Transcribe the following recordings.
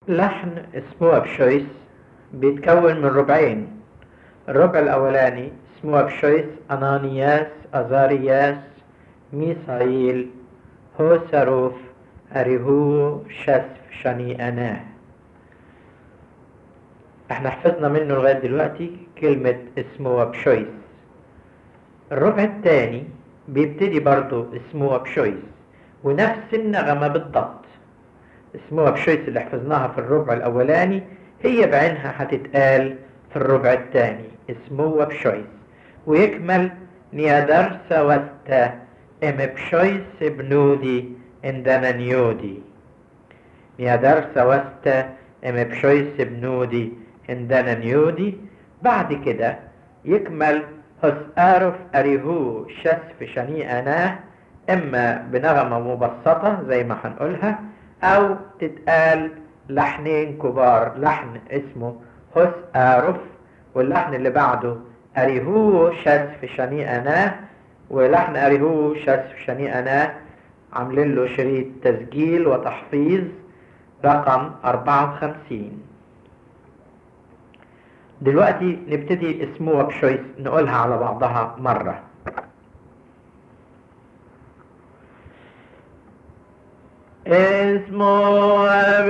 لحن اسمه بشويس بيتكون من ربعين الربع الأولاني اسمه بشويس أنانياس أزارياس ميسائيل هو سروف أريهو شسف شني أناه احنا حفظنا منه لغاية دلوقتي كلمة اسمه بشويس الربع الثاني بيبتدي برضه اسمه بشويس ونفس النغمة بالضبط اسمه بشويس اللي حفظناها في الربع الأولاني هي بعينها هتتقال في الربع الثاني اسمه بشويس ويكمل نيادر سوستا ام بشويس بنودي اندنا نيودي نيادر سوستا ام بشويس بنودي عندنا نيودي بعد كده يكمل هس أعرف أريهو شسف شني أناه إما بنغمة مبسطة زي ما هنقولها أو تتقال لحنين كبار لحن اسمه هس أعرف واللحن اللي بعده أريهو شسف شني أناه ولحن أريهو شسف شني أناه عاملين له شريط تسجيل وتحفيظ رقم 54 دلوقتي نبتدي اسمه بشويس نقولها على بعضها مرة اسمه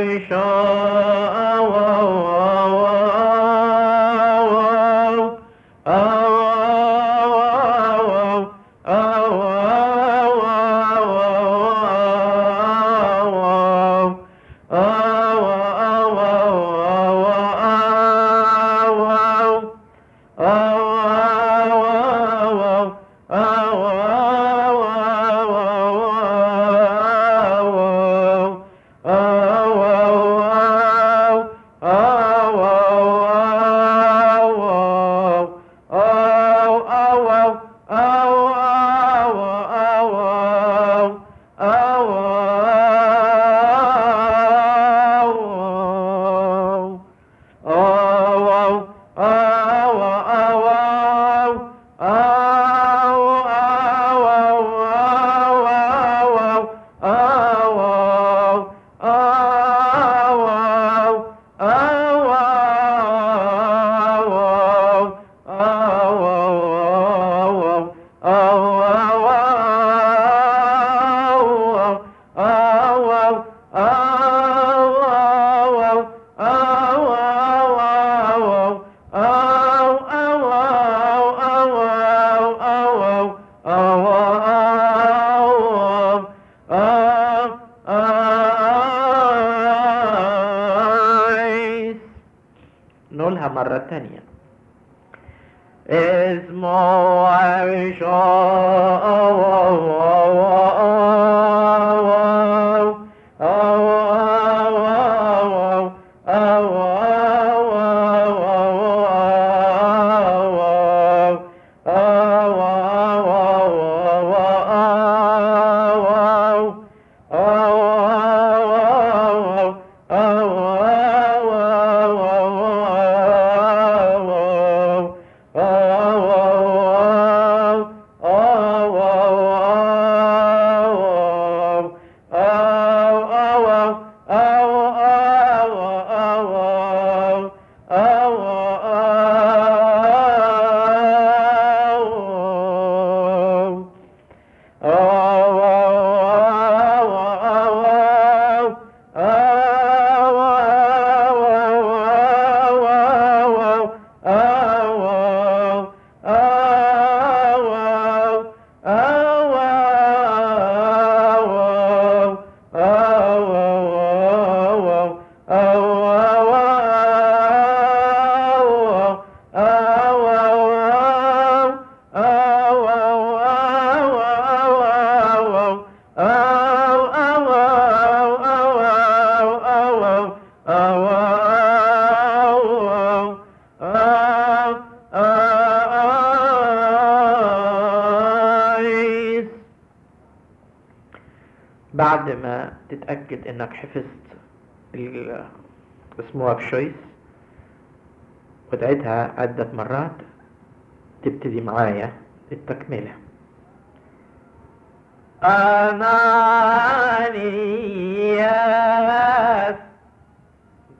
نقولها مرة تانية اسمه بعد ما تتأكد انك حفظت اسمها بشويس وتعيدها عدة مرات تبتدي معايا التكملة أنانياس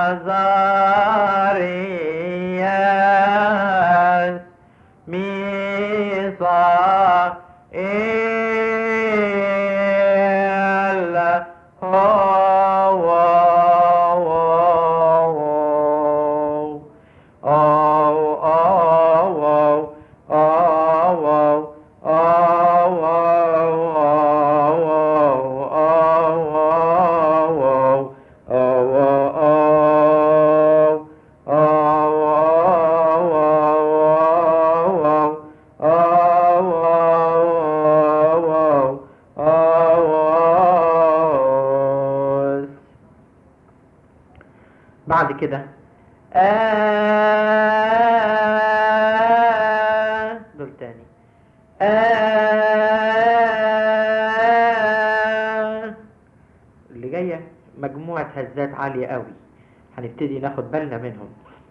Azarias Misael بعد كده آه دول تاني آه اللي جاية مجموعة هزات عالية قوي هنبتدي ناخد بالنا منهم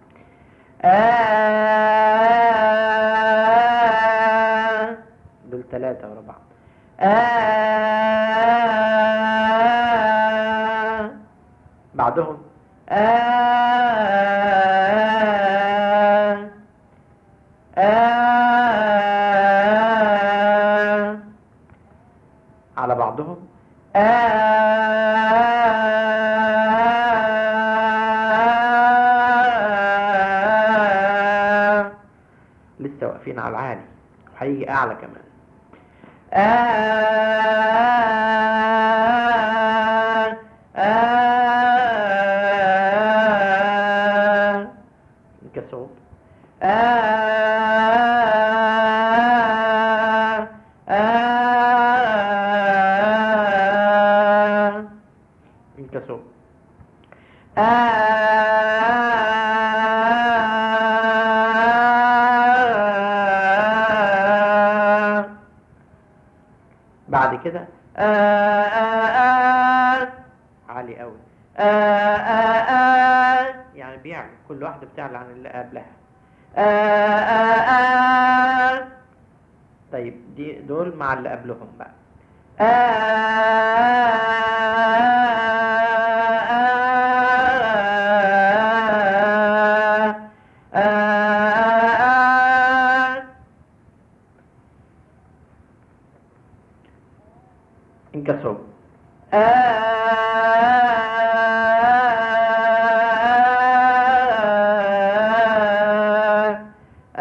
آه دول ثلاثة ورا بعض آه بعدهم آه آه على بعضهم آه لسه واقفين على العالي وهيجي أعلى كمان آه آه كصوت آه آه كصوت آه بعد كده آه آه آه عالي قوي آه آه آه يعني بيعلى كل واحدة بتعلى عن اللي قبلها آه آه آه طيب دي دول مع اللي قبلهم بقى آه آه آه انكسروا آه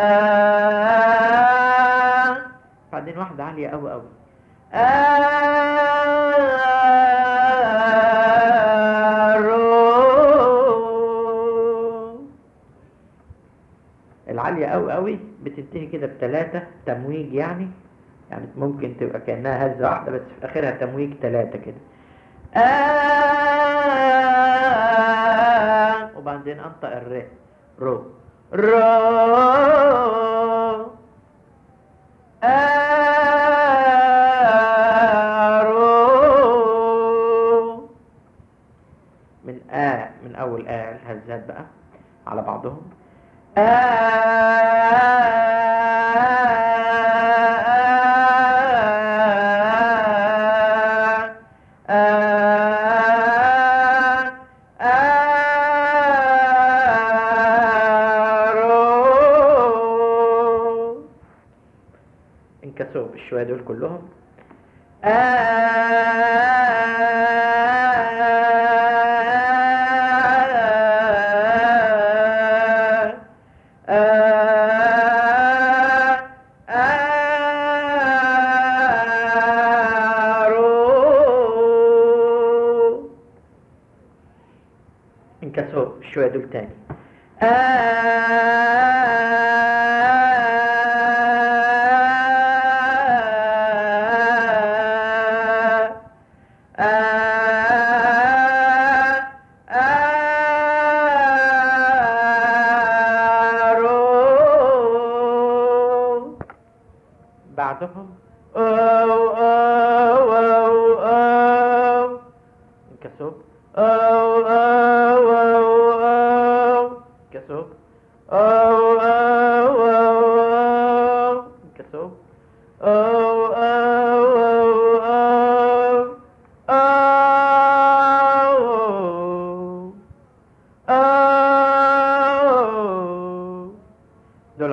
آه بعدين واحدة عالية أوي أوي آرو العالية أوي أوي بتنتهي كده بتلاتة تمويج يعني يعني ممكن تبقى كأنها هزة واحدة بس في آخرها تمويج تلاتة كده آه وبعدين أنطق الر رو رو آرو من آ من أول آ الهزات بقى على بعضهم انكسروا بالشوية دول كلهم انكسروا بالشوية دول تاني بعدهم أو أو أو أو انكسروا أو أو أو أو انكسروا أو أو أو أو انكسروا أو أو أو أو أو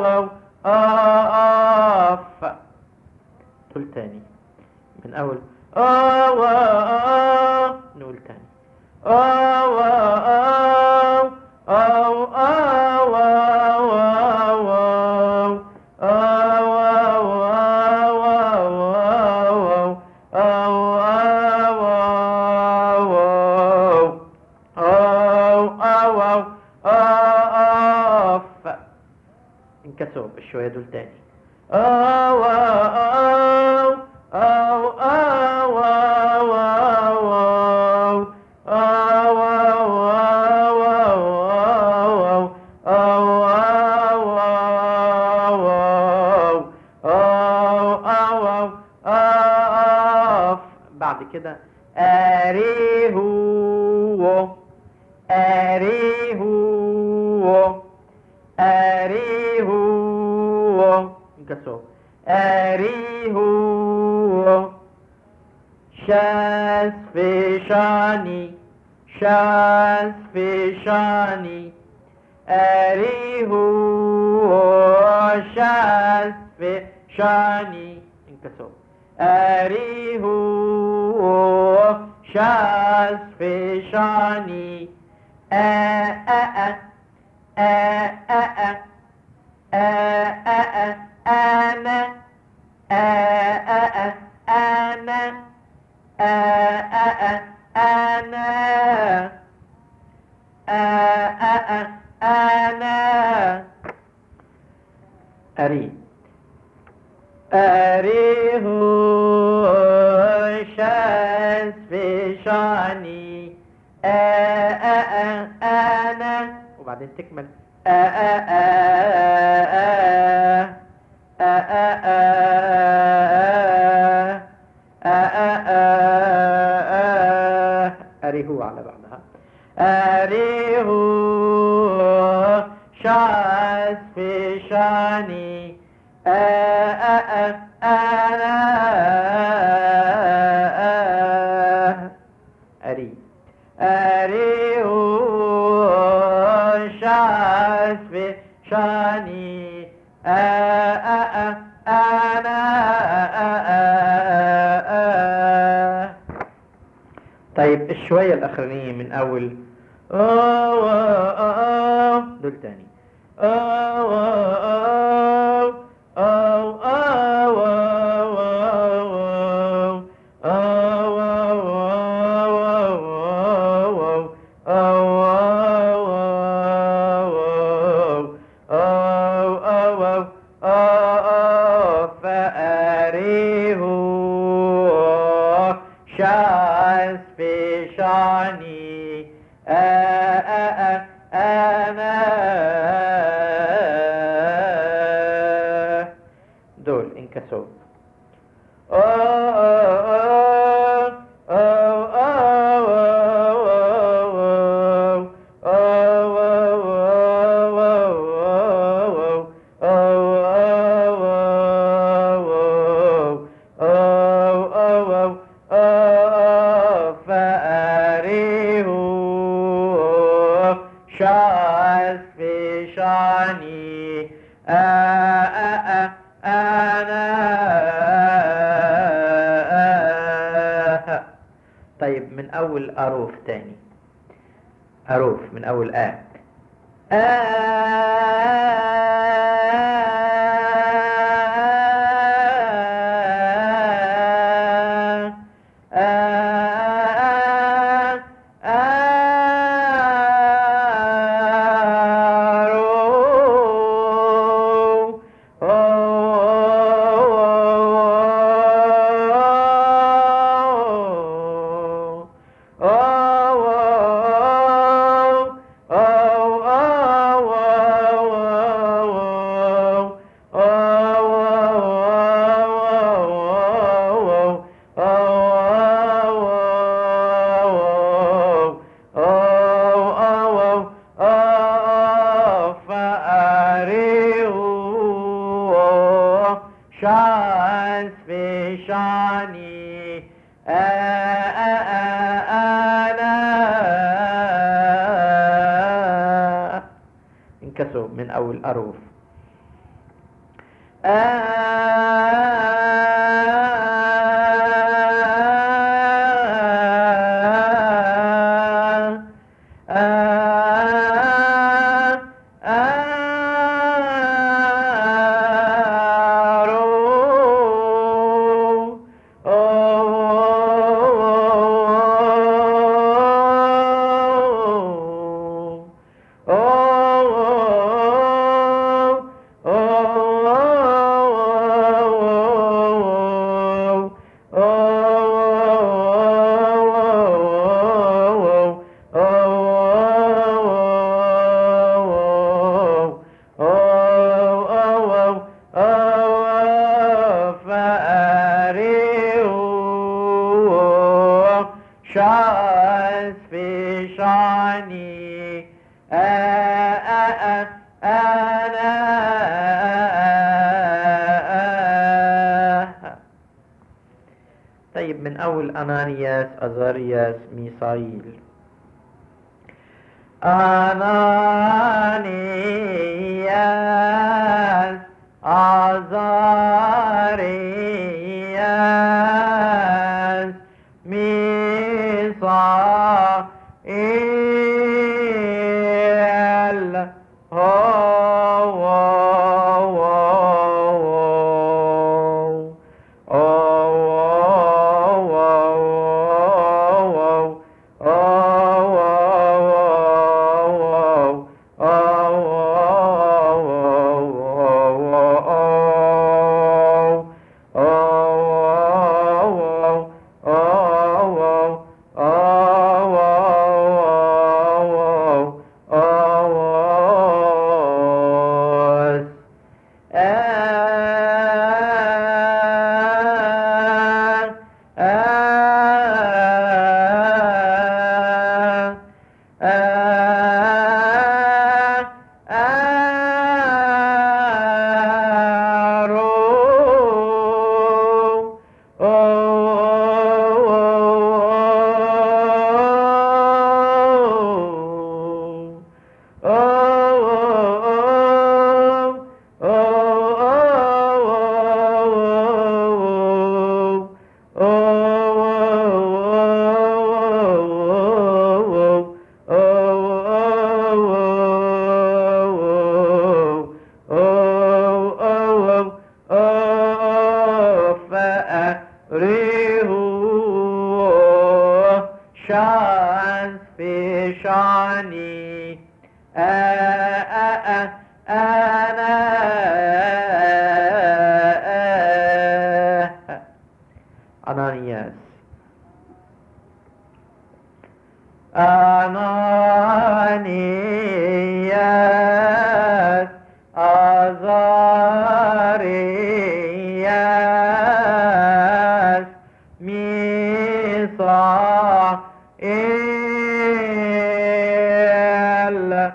واو آف قول تاني من أول آو آو نقول تاني آو آو آو آو آو انكسروا شوية دول تاني أو أو أو أو أو أو بعد كده أريهو أريهو أريهو انكسروا أريهو شاس في شاني شاس في شاني أريهو شاس في شاني انكسروا أريهو شاس في شاني أ أ أ أ أ أ أ أ أنا أ أ أ أنا أ أ أ أنا أ أ أ أنا أري أريه شاس في شاني أ أ أ أنا وبعدين تكمل أ أ أ أ أ أريه على بعضها أريه شاس في شاني أ أ أ أنا أري أريه شاس في شاني أ أ أ أنا طيب الشوية الأخرانية من أول أو أو دول تاني أو أو أو أو شاس في شاني أ أ أ أنا دول انكسوا شاس في شاني أ أ أ أنا طيب من أول أروف تاني أروف من أول آ شاس في شاني أ أ أ أنا انكسوا من أول أروف شاس في شعني أنا طيب من أول أنانياس أزارياس ميسائيل أنانياس أزارياس ميسائيل فأريه شان في شاني أنا أنانياس أنانياس أزارياس ميسائيل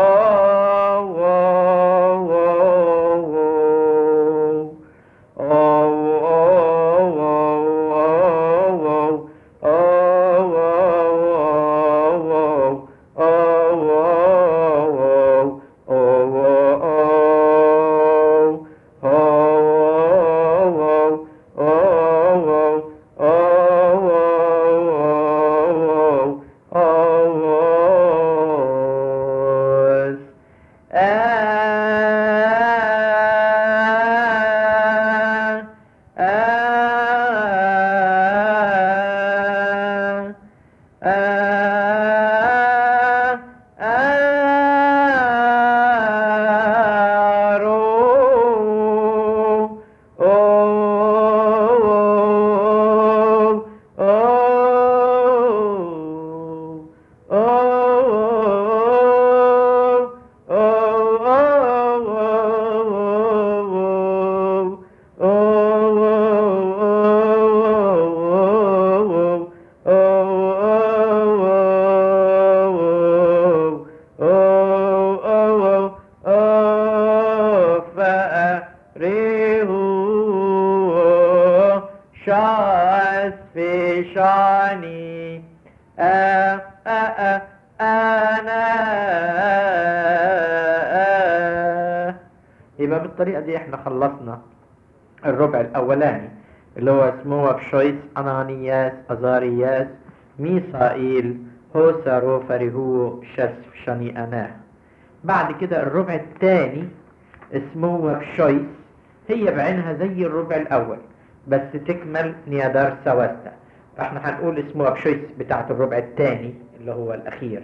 فأريه شاس في شاني أ- أ- أ- أنا يبقى بالطريقة دي احنا خلصنا الربع الأولاني اللي هو اسمه بشويس أنانياس أزارياس ميسائيل هوسارو فريهو شسف شني أناه بعد كده الربع الثاني اسمه بشويس هي بعينها زي الربع الأول بس تكمل نيادار سواستا فاحنا هنقول اسمه بشويس بتاعت الربع الثاني اللي هو الأخير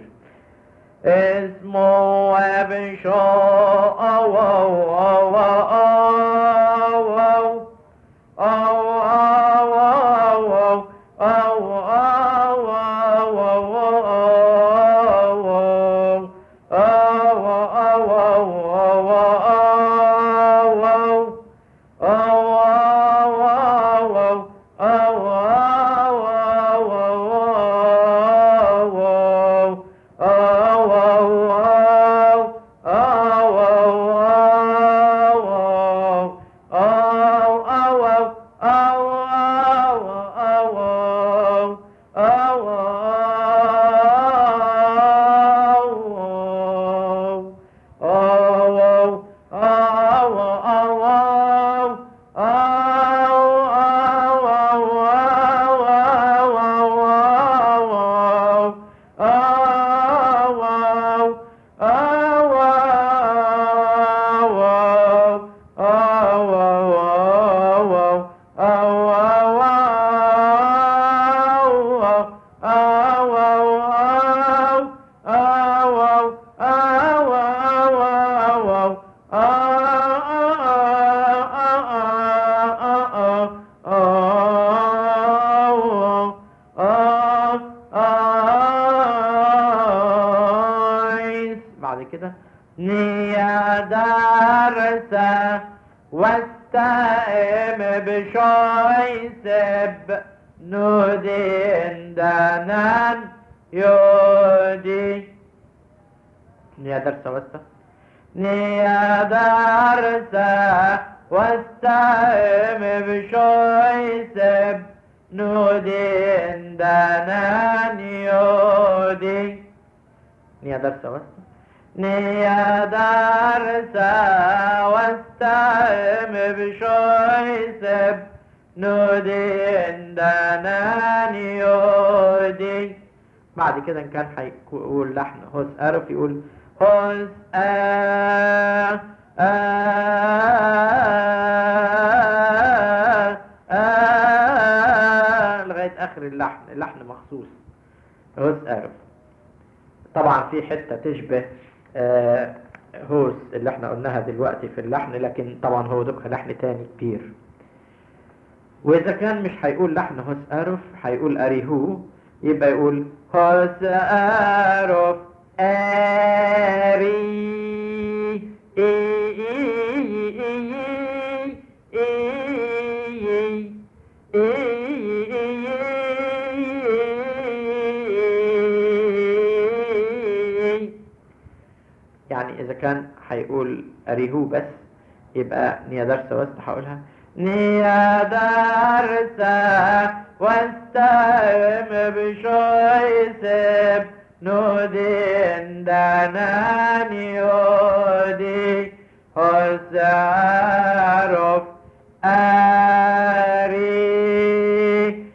اسمه بشو أو أو أو أو أو أو أو أو أو بعد كده نيا درسة واستائم بشويسب نودين دانان يودي نيا درسة واستا نيا درسة واستائم بشويسب نودين دانان يودي نيا درسة واستا نيا درسة واستائم بشويسب نودين دانان يودي بعد كده إن كان هيقول لحن هوس أرف يقول هوس آ آ آ لغاية آخر اللحن اللحن مخصوص هوس أرف طبعا في حتة تشبه آه هوس اللي احنا قلناها دلوقتي في اللحن لكن طبعا هو دقها لحن تاني كبير واذا كان مش هيقول لحن هوس أرف هيقول أريهو يبقى يقول هوس أرف أري إي إي إي إي يعني إذا كان هيقول أريهو بس يبقى نيا درسة وسط هقولها نيا درسة واستقم بشويسب نودين دانان يودي هسعرف أري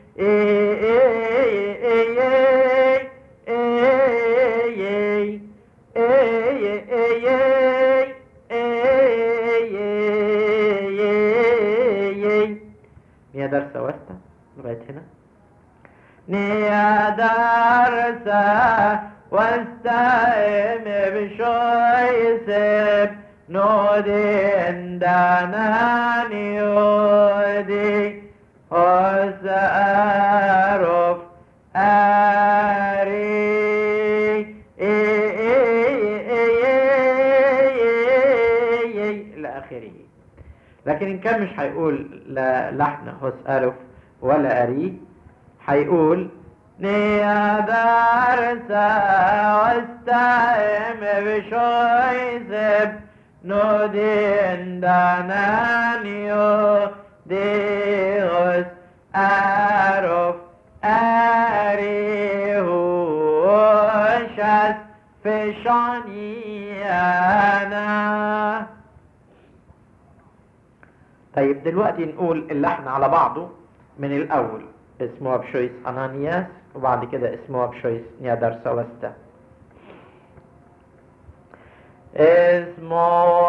نيا درسة وسطى لغاية هنا نيا درسة واستقم بشويسب نودين دانان يودي هسعرف أري إلى آخره لكن إن كان مش هيقول لا لحن هوس ألف ولا أري هيقول نيا درسة واستقم بشويسب نودين دانان يودي غس أعرف أريه شاس في شاني أنا طيب دلوقتي نقول اللحن على بعضه من الأول اسمه بشويس أنانياس وبعد كده اسمه بشويس نيادر سوستا اسمه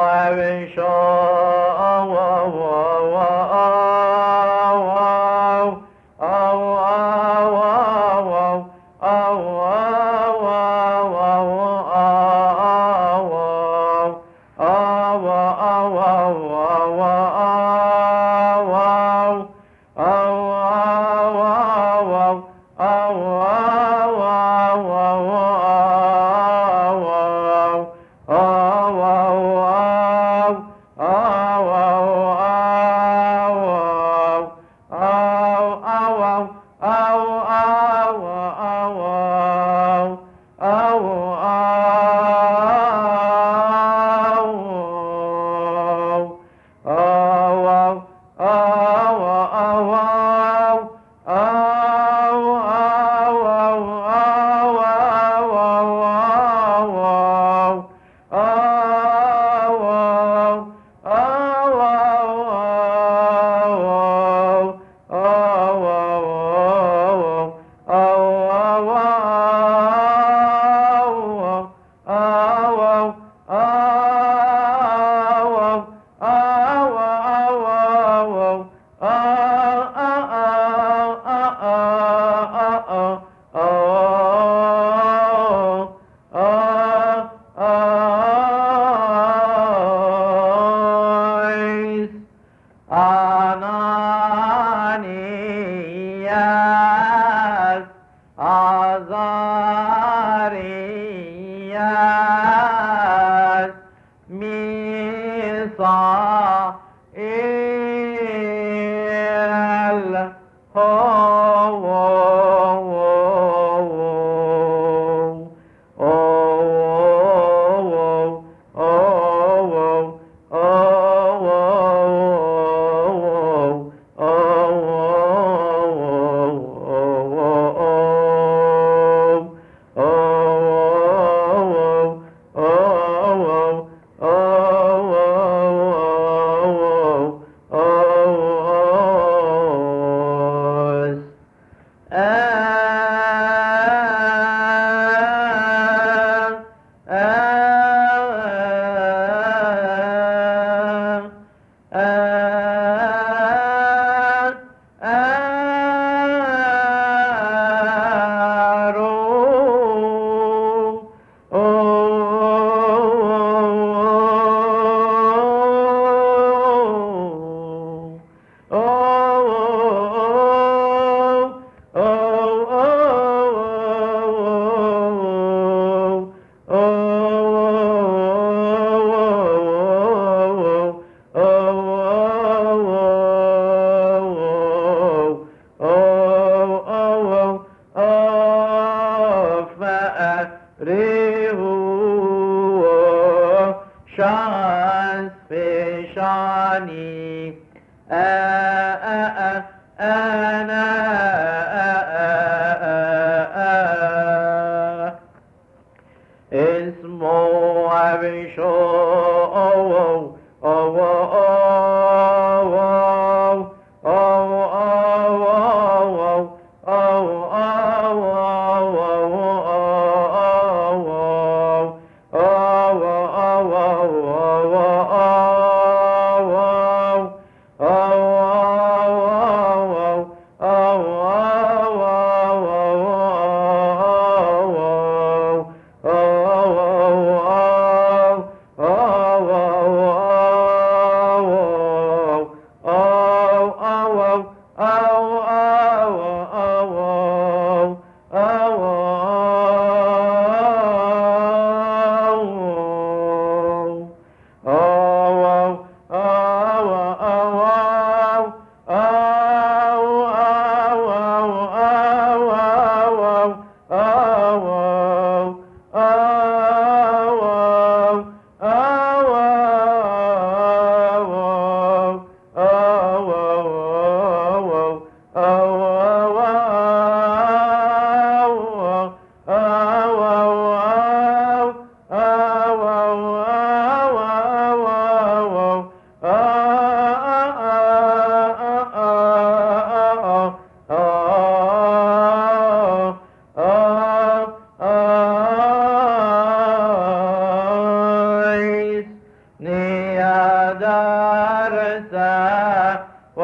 هوسا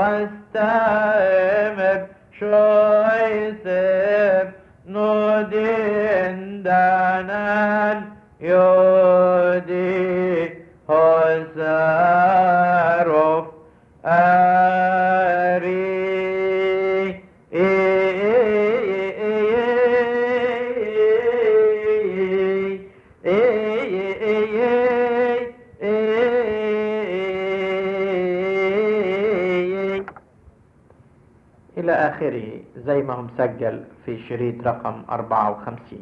واستمر شويسب نودين دانان يودي هوسا آخره زي ما هو مسجل في شريط رقم 54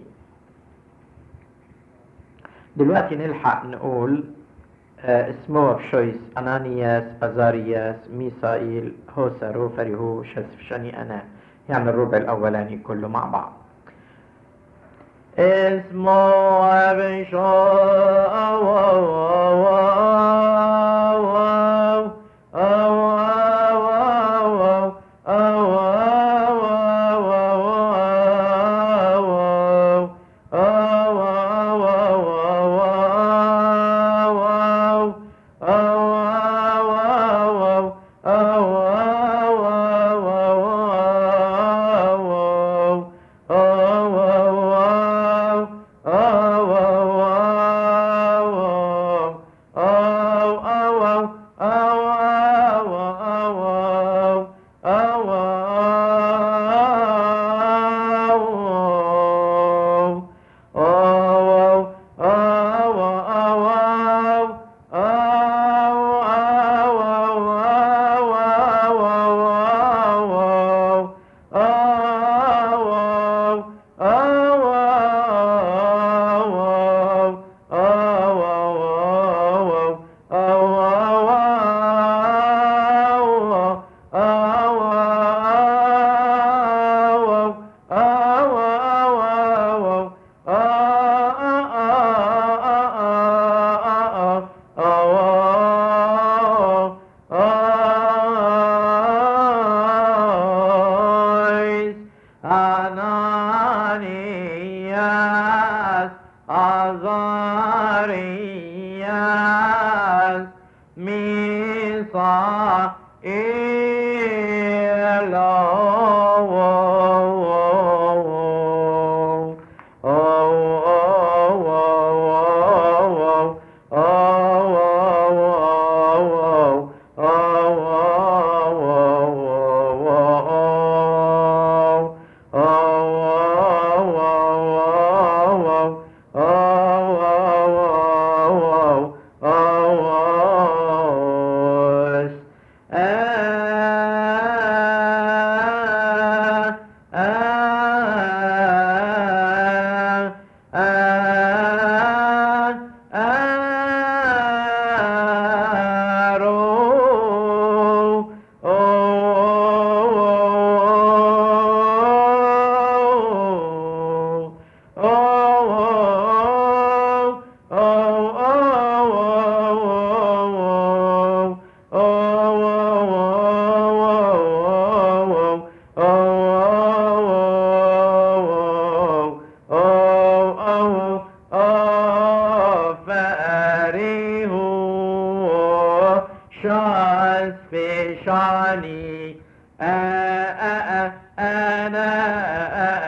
دلوقتي نلحق نقول آه اسمه بشويس أنانياس أزارياس ميسائيل هوسا روفري هو شني أنا يعني الربع الأولاني كله مع بعض اسمه بشويس شاني أنا